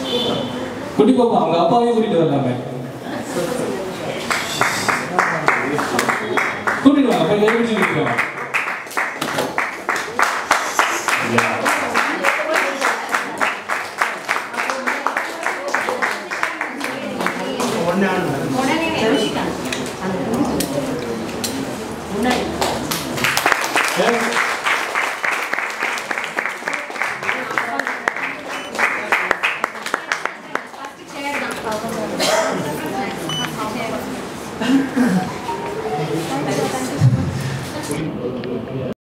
குட்டி பாப்பா அவங்க அப்பாவையும் கூட்டிட்டு வரலாமே கூட்டிட்டு வாங்க போய் எழுதி நிற்கிறோம்